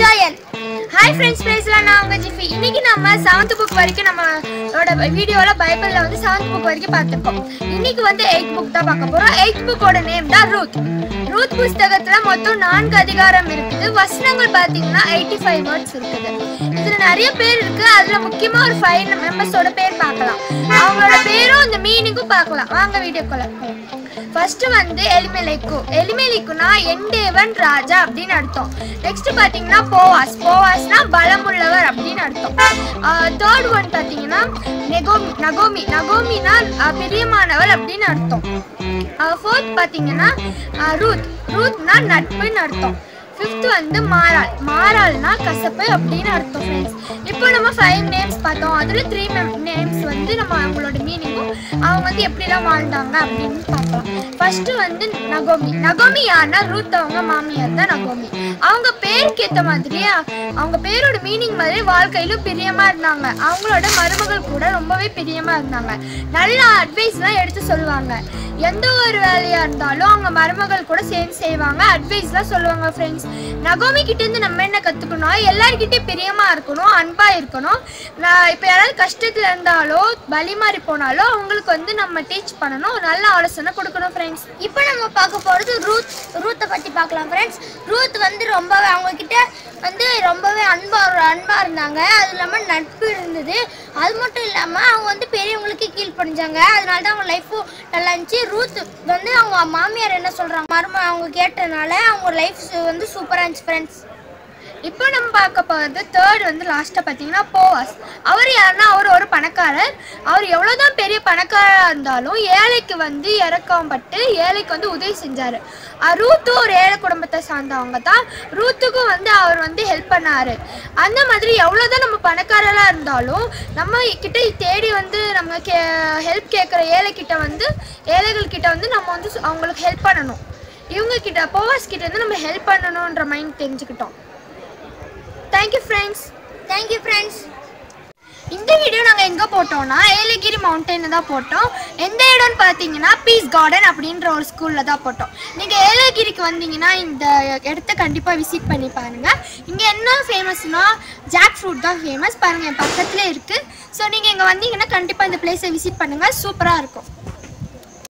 Joel hi friends பேசலாம் நான் உங்க ஜிஃபி இன்னைக்கு நம்ம செவன்த் புக் வரைக்கும் நம்மளோட வீடியோல பைபிள்ல வந்து செவன்த் புக் வரைக்கும் பார்த்துருக்கோம் இன்னைக்கு வந்து எயித் புக் தான் பார்க்க போறோம் எயித் புக்கோட நேம் தான் ரூத் ரூத் புஸ்தகத்துல மொத்தம் நான்கு அதிகாரம் இருக்குது வசனங்கள் பார்த்தீங்கன்னா எயிட்டி ஃபைவ் வேர்ட்ஸ் இருக்குது இதுல நிறைய பேர் இருக்கு அதுல முக்கியமா ஒரு ஃபைவ் மெம்பர்ஸோட பேர் பார்க்கலாம் அவங்களோட பேரும் இந்த மீனிங்கும் பார்க்கலாம் வாங்க வீடியோக்குள்ள ஃபர்ஸ்ட் வந்து எலிமெலிக்கு எலிமெலிக்குனா என் தேவன் ராஜா அப்படின்னு அர்த்தம் நெக்ஸ்ட் பாத்தீங்கன்னா போவாஸ் போவாஸ்னா பலமுள்ளவர் அப்படின்னு அர்த்தம் தேர்ட் ஒன் பாத்தீங்கன்னா நெகோமி நகோமி நகோமினா அஹ், பிரியமானவர் அப்படின்னு அர்த்தம் ஃபோர்த் பாத்தீங்கன்னா அஹ், ரூத் ரூத்னா நட்புன்னு அர்த்தம் ஃபிஃப்த் வந்து மாறாள் மாறாள்னா கசப்பு அப்படின்னு அர்த்தம் ஃப்ரெண்ட்ஸ் இப்போ நம்ம ஃபைவ் நேம்ஸ் பார்த்தோம் அதில் த்ரீ நேம்ஸ் வந்து நம்ம அவங்களோட மீனிங்கும் அவங்க வந்து எப்படிலாம் வாழ்ந்தாங்க அப்படின்னு பார்க்கலாம் ஃபர்ஸ்ட் வந்து நகோமி நகோமி யாருன்னா ரூத் அவங்க மாமியார் தான் நகோமி அவங்க பேருக்கு ஏற்ற மாதிரியே அவங்க பேரோட மீனிங் மாதிரி வாழ்க்கையிலும் பிரியமா இருந்தாங்க அவங்களோட மருமகள் கூட ரொம்பவே பிரியமா இருந்தாங்க நல்ல அட்வைஸ்லாம் எடுத்து சொல்லுவாங்க எந்த ஒரு வேலையா இருந்தாலும் அவங்க மருமகள் கூட சேர்ந்து செய்வாங்க அட்வைஸ்லாம் சொல்லுவாங்க ஃப்ரெண்ட்ஸ் நகோமி கிட்ட இருந்து நம்ம என்ன கத்துக்கணும் எல்லார்கிட்டயும் பிரியமா இருக்கணும் அன்பா இருக்கணும் நான் இப்போ யாராவது கஷ்டத்துல இருந்தாலோ பலி மாறி போனாலோ அவங்களுக்கு வந்து நம்ம டீச் பண்ணணும் நல்ல ஆலோசனை கொடுக்கணும் ஃப்ரெண்ட்ஸ் இப்போ நம்ம பார்க்க போகிறது ரூத் ரூத்தை பற்றி பார்க்கலாம் ஃப்ரெண்ட்ஸ் ரூத் வந்து ரொம்பவே அவங்க கிட்ட வந்து ரொம்பவே அன்பா அன்பாக இருந்தாங்க அது இல்லாமல் நட்பு இருந்தது அது மட்டும் இல்லாமல் அவங்க வந்து பெரியவங்களுக்கு கீழ்ப்படிஞ்சாங்க அதனால தான் அவங்க லைஃப்பும் நல்லா இருந்துச்சு ரூத் வந்து அவங்க மாமியார் என்ன சொல்கிறாங்க மரும அவங்க கேட்டனால அவங்க லைஃப் வந்து சூப்பராக இருந்துச்சு ஃப்ரெண்ட்ஸ் இப்போ நம்ம பார்க்க போகிறது தேர்ட் வந்து லாஸ்ட்டாக பார்த்தீங்கன்னா போவாஸ் அவர் யாருன்னா அவர் ஒரு பணக்காரர் அவர் எவ்வளோதான் பெரிய பணக்காரராக இருந்தாலும் ஏழைக்கு வந்து இறக்கம் பட்டு ஏழைக்கு வந்து உதவி செஞ்சார் ரூத்து ஒரு ஏழை குடும்பத்தை சார்ந்தவங்க தான் ரூத்துக்கும் வந்து அவர் வந்து ஹெல்ப் பண்ணார் அந்த மாதிரி எவ்வளோதான் நம்ம பணக்காரராக இருந்தாலும் நம்ம கிட்ட தேடி வந்து நம்ம கே ஹெல்ப் கேட்குற ஏழைக்கிட்ட வந்து ஏழைகள் கிட்ட வந்து நம்ம வந்து அவங்களுக்கு ஹெல்ப் பண்ணணும் இவங்க கிட்ட போவாஸ் கிட்ட இருந்து நம்ம ஹெல்ப் பண்ணணுன்ற மைண்ட் தெரிஞ்சுக்கிட்டோம் தேங்க்யூ ஃப்ரெண்ட்ஸ் தேங்க்யூ ஃப்ரெண்ட்ஸ் இந்த வீடியோ நாங்கள் எங்கே போட்டோம்னா ஏலகிரி மவுண்டனில் தான் போட்டோம் எந்த இடம்னு பார்த்தீங்கன்னா பீஸ் கார்டன் அப்படின்ற ஒரு ஸ்கூலில் தான் போட்டோம் நீங்கள் ஏலகிரிக்கு வந்தீங்கன்னா இந்த இடத்த கண்டிப்பாக விசிட் பண்ணி பாருங்கள் இங்கே என்ன ஃபேமஸ்னா ஜாக் ஃப்ரூட் தான் ஃபேமஸ் பாருங்கள் என் பக்கத்துலேயே இருக்குது ஸோ நீங்கள் இங்கே வந்தீங்கன்னா கண்டிப்பாக இந்த பிளேஸை விசிட் பண்ணுங்கள் சூப்பராக இருக்கும்